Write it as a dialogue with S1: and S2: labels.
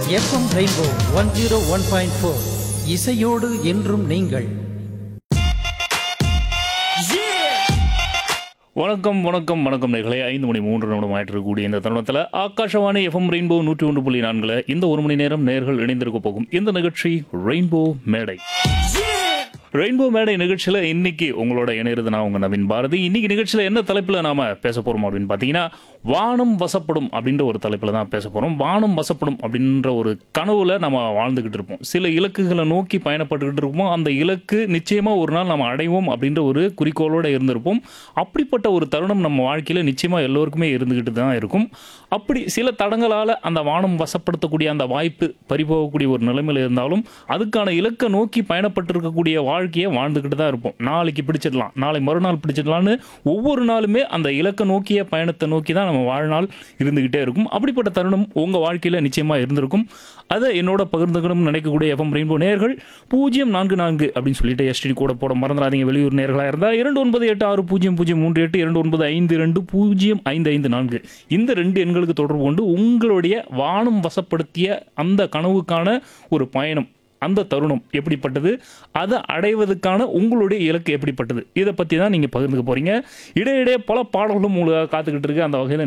S1: FM rainbow one zero one point four இசையோடு என்றும் நீங்கள்
S2: வணக்கம் வணக்கம் வணக்கம் நேர்களே ஐந்து மணி மூன்று நிமிடம் ஆயிட்டு இருக்கக்கூடிய இந்த தருணத்தில் ஆகாஷவாணி எஃப்எம் ரெயின்போ நூற்றி ஒன்று புள்ளி நான்குல இந்த ஒரு மணி நேரம் நேர்கள் இணைந்திருக்க போகும் இந்த நிகழ்ச்சி ரெயின்போ மேடை ரெயின்போ மேடை நிகழ்ச்சியில் இன்னைக்கு உங்களோட இணையிறது நான் உங்க நவீன் பாரதி இன்னைக்கு நிகழ்ச்சியில் என்ன தலைப்பில் நாம பேச போறோம் அப்படின்னு பார்த்தீங்கன்னா வானம் வசப்படும் அப்படின்ற ஒரு தலைப்பில் தான் பேச போறோம் வானம் வசப்படும் அப்படின்ற ஒரு கனவுல நம்ம வாழ்ந்துகிட்டு இருப்போம் சில இலக்குகளை நோக்கி பயணப்பட்டுக்கிட்டு இருப்போம் அந்த இலக்கு நிச்சயமா ஒரு நாள் நம்ம அடைவோம் அப்படின்ற ஒரு குறிக்கோளோட இருந்திருப்போம் அப்படிப்பட்ட ஒரு தருணம் நம்ம வாழ்க்கையில நிச்சயமா எல்லோருக்குமே இருந்துகிட்டு தான் இருக்கும் அப்படி சில தடங்களால அந்த வானம் வசப்படுத்தக்கூடிய அந்த வாய்ப்பு பறிபோகக்கூடிய ஒரு நிலைமையில இருந்தாலும் அதுக்கான இலக்கை நோக்கி பயணப்பட்டிருக்கக்கூடிய வாழ்க்கையை வாழ்ந்துக்கிட்டு தான் இருப்போம் நாளைக்கு பிடிச்சிடலாம் நாளை மறுநாள் பிடிச்சிடலான்னு ஒவ்வொரு நாளுமே அந்த இலக்கை நோக்கிய பயணத்தை நோக்கி தான் நம்ம வாழ்நாள் இருந்துகிட்டே இருக்கும் அப்படிப்பட்ட தருணம் உங்க வாழ்க்கையில நிச்சயமா இருந்திருக்கும் அதை என்னோட பகிர்ந்துக்கணும்னு நினைக்கக்கூடிய எஃப்எம் ரெயின்போ நேர்கள் பூஜ்ஜியம் நான்கு நான்கு அப்படின்னு சொல்லிட்டு எஸ்டி கூட போட மறந்துடாதீங்க வெளியூர் நேர்களாக இருந்தால் இரண்டு ஒன்பது எட்டு ஆறு பூஜ்ஜியம் பூஜ்ஜியம் மூன்று எட்டு இரண்டு ஒன்பது ஐந்து ரெண்டு பூஜ்ஜியம் ஐந்து ஐந்து நான்கு இந்த ரெண்டு எண்களுக்கு தொடர்பு கொண்டு உங்களுடைய வானம் வசப்படுத்திய அந்த கனவுக்கான ஒரு பயணம் அந்த தருணம் எப்படிப்பட்டது அதை அடைவதற்கான உங்களுடைய இலக்கு எப்படிப்பட்டது இதை பற்றி தான் நீங்கள் பகிர்ந்துக்க போகிறீங்க இடையிடையே பல பாடல்களும் உங்களுக்காக காத்துக்கிட்டு இருக்கு அந்த வகையில்